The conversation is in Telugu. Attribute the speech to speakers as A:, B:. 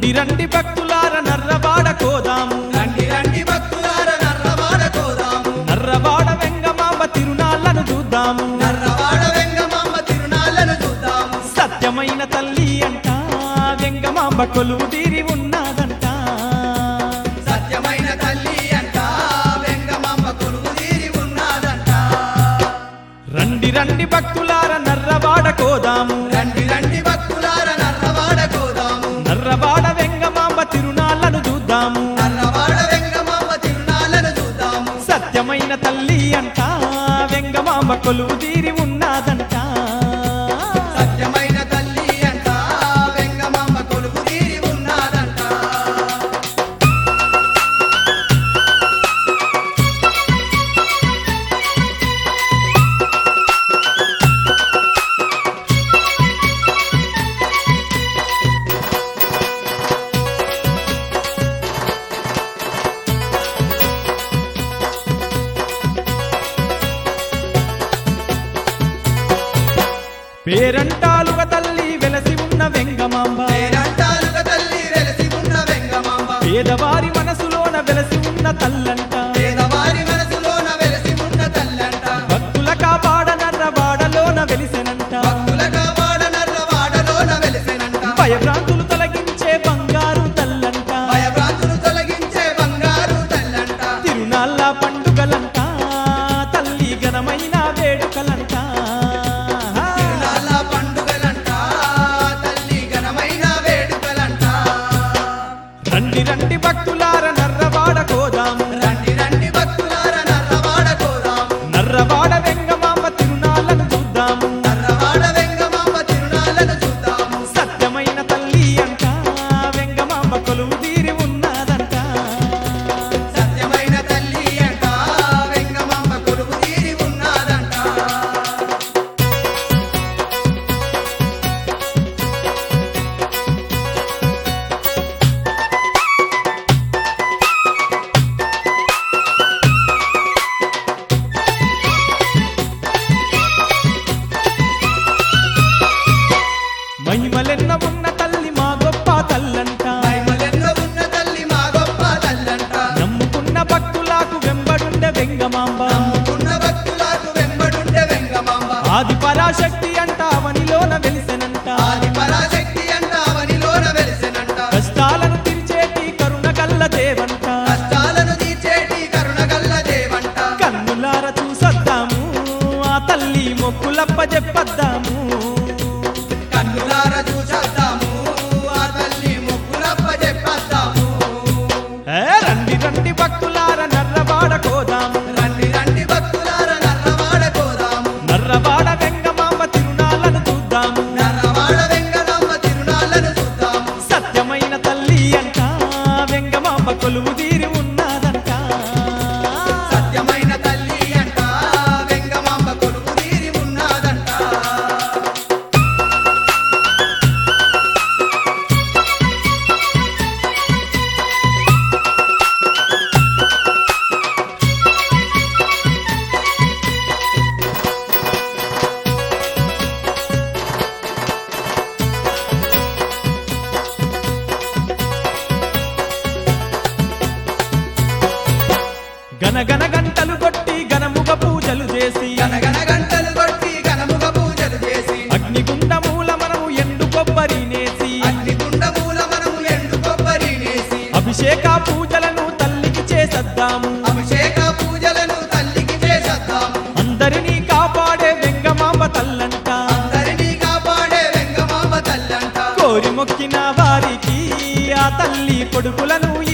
A: రండి రండి భక్తులార నర్రబాడ కోదాము
B: రండి రండి భక్తులార నర్రవాడ కోదాము
A: నర్రబాడ వెంగమాంబ తిరునాళ్లను చూద్దాము
B: నర్రవాడ వెంగమాంబ తిరునాళ్ళను చూద్దాము
A: సత్యమైన తల్లి అంట వెంగమాంబ కొలువు తీరి ఉన్నదంట
B: సత్యమైన తల్లి అంట వెంగమాంబ కొలువు తీరి ఉన్నదంట
A: రండి రండి భక్తులార నర్రబాడ కోదాము
B: రండి రండి భక్తులార నర్రవాడ కోదాము
A: నర్రబాడ వెంగమాంబ తిరునాళ్లను చూద్దాము
B: నర్రవాడ వెంగమాంబ తిరునాళ్ళను చూద్దాము
A: సత్యమైన తల్లి అంట వెంగమాంబ కొలువు తీరి ఉన్నదంట
B: సత్యమైన తల్లి అంట వెంగమాంబ కొలువు తీరి ఉన్నదంట
A: పేరంటాలుగా తల్లి వెలసి ఉన్న వెంగమాంబ
B: పేరంటాలుగా తల్లి వెలసి ఉన్న వెంగమాంబ
A: పేదవారి మనసులోన వెలసి ఉన్న తల్లంట
B: పేదవారి మనసులోన వెలసి ఉన్న తల్లంట
A: భక్తుల కాపాడ నర్రబాడలోన వెలిసెనంట
B: భక్తులగా వాడ నర్రవాడలోన వెలిసెనంట
A: భయభ్రాంతులు తొలగించే బంగారు తల్లంట
B: భయభ్రాంతులు తొలగించే బంగారు తల్లంట
A: తిరునాళ్ళ పండుగలంట తల్లి ఘనమైన వేడుకలంట
B: తిరునాళ్ళ పండుగలంట తల్లి ఘనమైన వేడుకలంట
A: రండి రండి భక్తులార నర్రబాడ కోదాము
B: రండి రండి భక్తులార నర్రవాడ కోదాము
A: నర్రబాడ వెంగమాంబ తిరునాళ్ళను చూద్దాము
B: నర్రవాడ వెంగమాంబ తిరునాళ్ళను చూద్దాము
A: సత్యమైన తల్లి అంట వెంగమాంబ కొలువు తీరి ఉన్నదంట
B: సత్యమైన తల్లి అంట వెంగమాంబ కొలువు తీరి ఉన్నదంట
A: మహిమలెన్న ఉన్న తల్లి మా గొప్ప తల్లంట
B: మహిమలెన్నో ఉన్న తల్లి మా గొప్ప తల్లంట
A: నమ్ముకున్న భక్తులకు వెంబడుండే వెంగమాంబ
B: ఉన్న భక్తులకు వెంబడుండే వెంగమాంబ
A: ఆది పరాశక్తి అంట అవనిలోన వెలిసెనంట
B: ఆది పరాశక్తి అంట అవనిలోన వెలిసెనంట
A: కష్టాలను తీర్చేటి కరుణ కల్ల దేవంట
B: కష్టాలను తీర్చేటి కరుణగల్ల దేవంట
A: కన్నులార చూసొద్దాము ఆ తల్లి మొక్కులప్ప చెప్పొద్దాము
B: కన్నులార చూసేద్దాము ఆ తల్లి ముగ్గులప్ప చెప్పేద్దాము
A: ఏ రండి రండి భక్తులార నర్రబాడ కోదాము
B: రండి రండి భక్తులార నర్రవాడ కోదాము
A: నర్రబాడ వెంగమాంబ తిరునాళ్ళను చూద్దాము
B: నర్రవాడ వెంగమాంబ తిరునాళ్ళను చూద్దాము
A: సత్యమైన తల్లి అంట వెంగమాంబ కొలువు తీరి ఉన్నదంట
B: సత్యమైన తల్లి అంట వెంగమాంబ కొలువు తీరి ఉన్నదంట
A: గనగన గంటలు కొట్టి గనముగ పూజలు చేసి
B: గనగన గంటలు కొట్టి గణముగ పూజలు చేసి
A: అగ్నిగుండ మూల మనము ఎండు కొబ్బరి నేసి
B: అగ్ని కుండమూల మనము ఎండు కొబ్బరి నేసి
A: అభిషేక పూజలను తల్లికి చేసద్దాము
B: అభిషేక పూజలను తల్లికి చేసేద్దాము
A: అందరినీ కాపాడే వెంగమాంబ తల్లంట
B: అందరినీ కాపాడే వెంగమాంబ తల్లంట
A: కోరి మొక్కిన వారికి ఆ తల్లి కొడుకులను